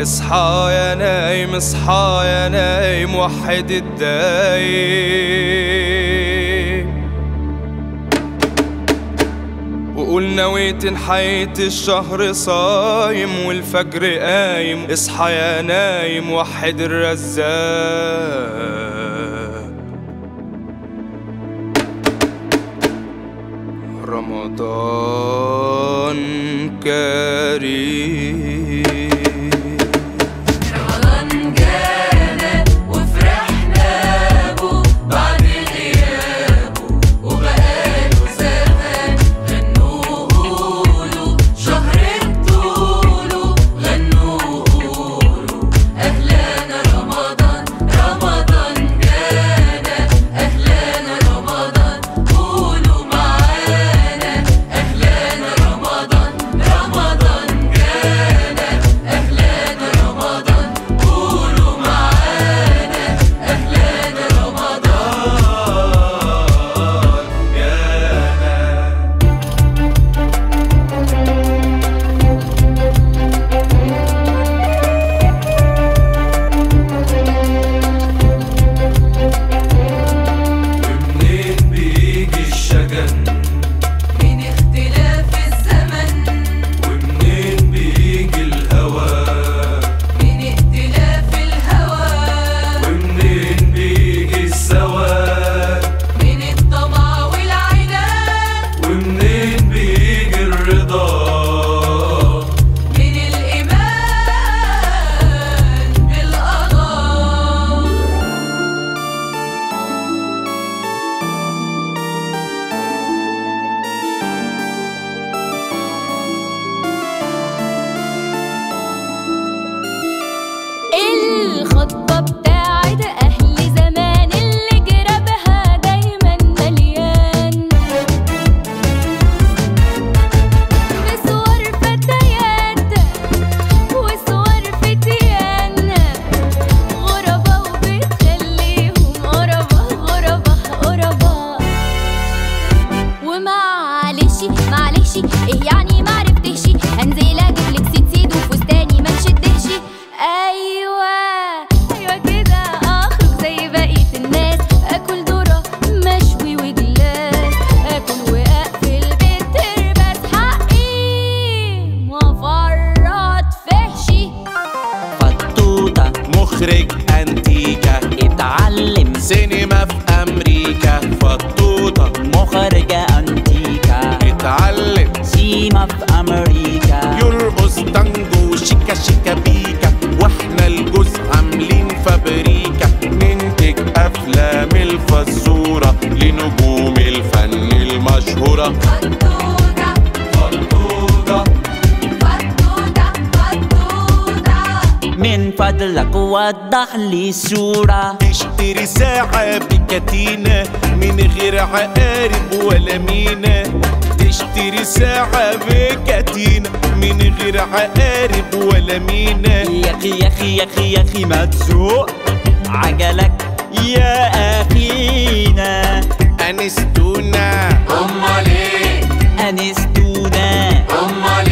اصحى يا نايم اصحى يا نايم وحد الدايم وقول نويت نحيت الشهر صايم والفجر قايم اصحى يا نايم وحد الرزاق رمضان كريم رمضان جانا وفرحنا بو بعد غيابه وبقاله زمان غنوا قولوا شهر طوله غنوا قولوا أهلانا رمضان رمضان جانا أهلانا رمضان قولوا معانا أهلانا رمضان رمضان جانا أهلانا رمضان قولوا معانا أهلانا رمضان ومنين بيجي الشجن من اختلاف الزمن ومنين بيجي الهوى من ائتلاف الهوى ومنين بيجي السواد من الطمع والعناد ومنين بيجي الرضا من الإيمان بالقضاء الخطبة بتاعت أهل زمان اللي جربها دايما مليان بصور فتيات وصور فتيان غربة وبتخليهم غربة غربة غربة ومعلش معلش ايه يعني معرفتش هنزل اجيب لك سيد سيد وفستاني ما نشدهش ايوه ايوه كده اخرج زي بقيه الناس اكل ذره مشوي وجلاس اكل واقفل بالترباس حقي وافرط فحشي فتوتة مخرج انتيكا اتعلم سينما في امريكا فطوطة مخرجة انتيكا اتعلم سيما في امريكا يرقص تانجو شيكا شيكا بيكا واحنا الجزء عاملين فابريكا ننتج افلام الفزورة لنجوم الفن المشهورة فتوتة فطوطة فتوتة فتوتة من فضلك وضح لي الصورة تشتري ساعة بكاتينا من غير عقارب ولا مينا تشتري ساعة بكاتينا من غير عقارب ولا مينا يا اخي يا اخي يا اخي يا اخي ما تسوق عجلك يا اخينا أنستونا أمال إيه انستونا أمال